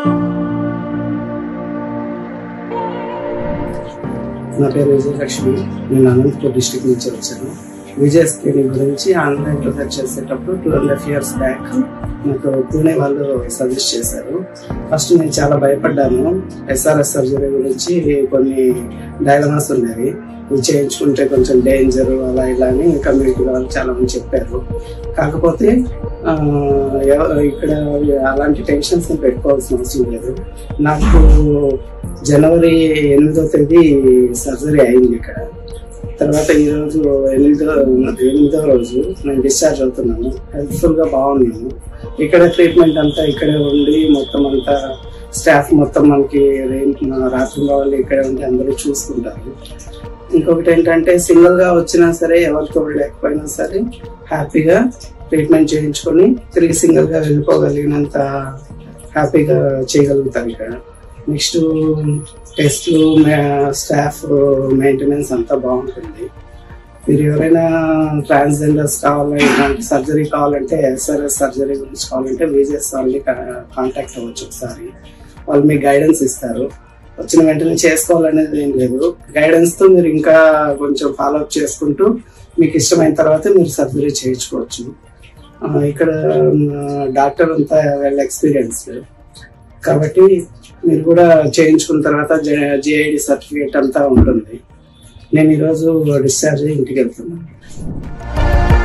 నా పేరు విజయలక్ష్మి నేను అనంతపూర్ డిస్టిక్ నుంచి వచ్చాను విజయ్ స్క్రీనింగ్ గురించి ఆన్లైన్లో సెర్చ్ చేసేటప్పుడు two and half years back నాకు పూణే వాళ్ళు సజెస్ట్ చేశారు ఫస్ట్ నేను చాలా భయపడ్డాను ఎస్ఆర్ఎస్ సర్జరీ గురించి కొన్ని డైలమాస్ ఉండేవి ఇవి చేయించుకుంటే కొంచెం డేంజర్ అలా ఇలా అని కమ్యూనిటీ వాళ్ళు చాలా మంది చెప్పారు కాకపోతే ఆ, ఎవ- ఇక్కడ అలాంటి టెన్షన్స్ పెట్టుకోవాల్సిన అవసరం లేదు నాకు జనవరి ఎనిమిదో తేదీ సర్జరీ అయింది ఇక్కడ తర్వాత ఈ రోజు ఎనిమిదో ఎనిమిదో రోజు నేను డిశ్చార్జ్ అవుతున్నాను హెల్ప్ఫుల్ గా బాగున్నాను ఇక్కడ ట్రీట్మెంట్ అంతా ఇక్కడే ఉండి మొత్తం అంతా స్టాఫ్ మొత్తం మనకి రే- రాత్రి వాళ్ళు ఇక్కడే ఉండి అందరూ చూసుకుంటారు ఇంకొకటి ఏంటంటే సింగిల్ గా వచ్చినా సరే ఎవరితో లేకపోయినా సరే హ్యాపీగా ట్రీట్మెంట్ చేయించుకొని తిరిగి సింగిల్ గా వెళ్ళిపోగలిగినంత హ్యాపీగా చేయగలుగుతారు ఇక్కడ నెక్స్ట్ టెస్ట్లు స్టాఫ్ మెయింటెనెన్స్ అంతా బాగుంటుంది మీరు ఎవరైనా ట్రాన్స్జెండర్స్ కావాలి ఇలాంటి సర్జరీ కావాలంటే ఎస్ఆర్ఎస్ సర్జరీ గురించి కావాలంటే విజయస్ వాళ్ళని కాంటాక్ట్ అవ్వచ్చు ఒకసారి వాళ్ళు మీకు గైడెన్స్ ఇస్తారు వచ్చిన వెంటనే చేసుకోవాలనేది ఏం లేదు గైడెన్స్ తో మీరు ఇంకా కొంచెం ఫాలో అప్ చేసుకుంటూ మీకు ఇష్టమైన తర్వాత మీరు సర్జరీ చేయించుకోవచ్చు ఆ, ఇక్కడ డాక్టర్ అంతా వెల్ ఎక్స్పీరియన్స్డ్ కాబట్టి మీరు కూడా చేయించుకున్న తర్వాత జిఐడి సర్టిఫికేట్ అంతా ఉంటుంది నేను ఈరోజు డిశ్చార్జ్ అయ్యి ఇంటికి వెళ్తున్నాను